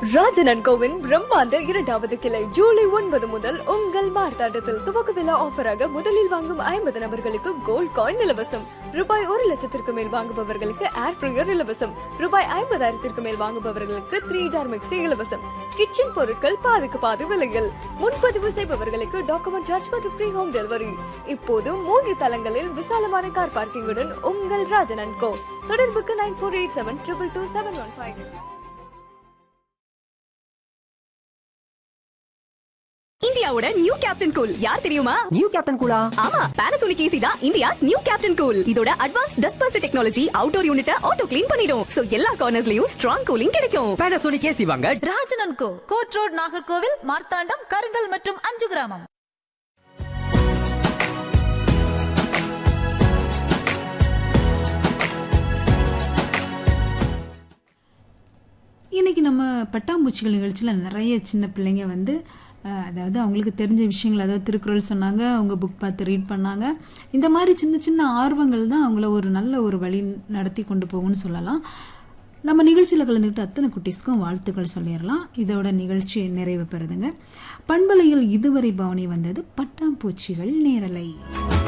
ராஜனன் CoWIN பிரம்மாண்ட இரண்டாவது கிளை ஜூலை ஒன்பது முதல் உங்கள் மார்த்தாண்டத்தில் துவக்க விழா ஆஃபராக முதலில் வாங்கும் ஐம்பது நபர்களுக்கு கோல்ட் காயின் இலவசம் ரூபாய் ஒரு லட்சத்திற்கு மேல் வாங்குபவர்களுக்கு ஏர் ஃப்ரையர் இலவசம் ரூபாய் ஐம்பதாயிரத்திற்கு மேல் வாங்குபவர்களுக்கு த்ரீ ஜார் மிக்சி இலவசம் கிச்சன் பொருட்கள் பாதிக்கு பாதி விலையில் முன்பதிவு செய்பவர்களுக்கு டாக்குமெண்ட் சார்ஜ் மற்றும் ஃப்ரீ ஹோம் டெலிவரி இப்போது மூன்று தளங்களில் விசாலமான கார் பார்க்கிங்குடன் உங்கள் ராஜனன் கோ தொடர்புக்கு nine four eight seven triple two seven one five இந்தியாவோட நியூ கேப்டன் கூல் யார் தெரியுமா நியூ கேப்டன் கூலா ஆமா பானாசோனிக் ஏசி தான் இந்தியாஸ் நியூ கேப்டன் கூல் இதோட advance dust bust technology outdoor யூனிட்ட ஆட்டோ க்ளீன் பண்ணிடும் சோ எல்லா கார்னர்ஸ்லயும் ஸ்ட்ராங் கூலிங் கிடைக்கும் பேனாசோனிக் ஏசி வாங்க Rajanan co court road Nagercoil Marthandam Karungal மற்றும் அஞ்சு கிராமம் இன்றைக்கி நம்ம பட்டாம்பூச்சிகள் நிகழ்ச்சியில் நிறைய சின்ன பிள்ளைங்க வந்து அஹ், அதாவது அவங்களுக்கு தெரிஞ்ச விஷயங்கள் அதாவது திருக்குறள் சொன்னாங்க அவங்க புக் பார்த்து ரீட் பண்ணாங்க இந்த மாதிரி சின்ன சின்ன ஆர்வங்கள் தான் அவங்கள ஒரு நல்ல ஒரு வழி நடத்தி கொண்டு போகும்னு சொல்லலாம் நம்ம நிகழ்ச்சியில் கலந்துக்கிட்டு அத்தனை குட்டீஸ்க்கும் வாழ்த்துக்கள் சொல்லிடலாம் இதோட நிகழ்ச்சி நிறைவு பெறுதுங்க பண்பலையில் இதுவரை பவனி வந்தது பட்டாம்பூச்சிகள் நேரலை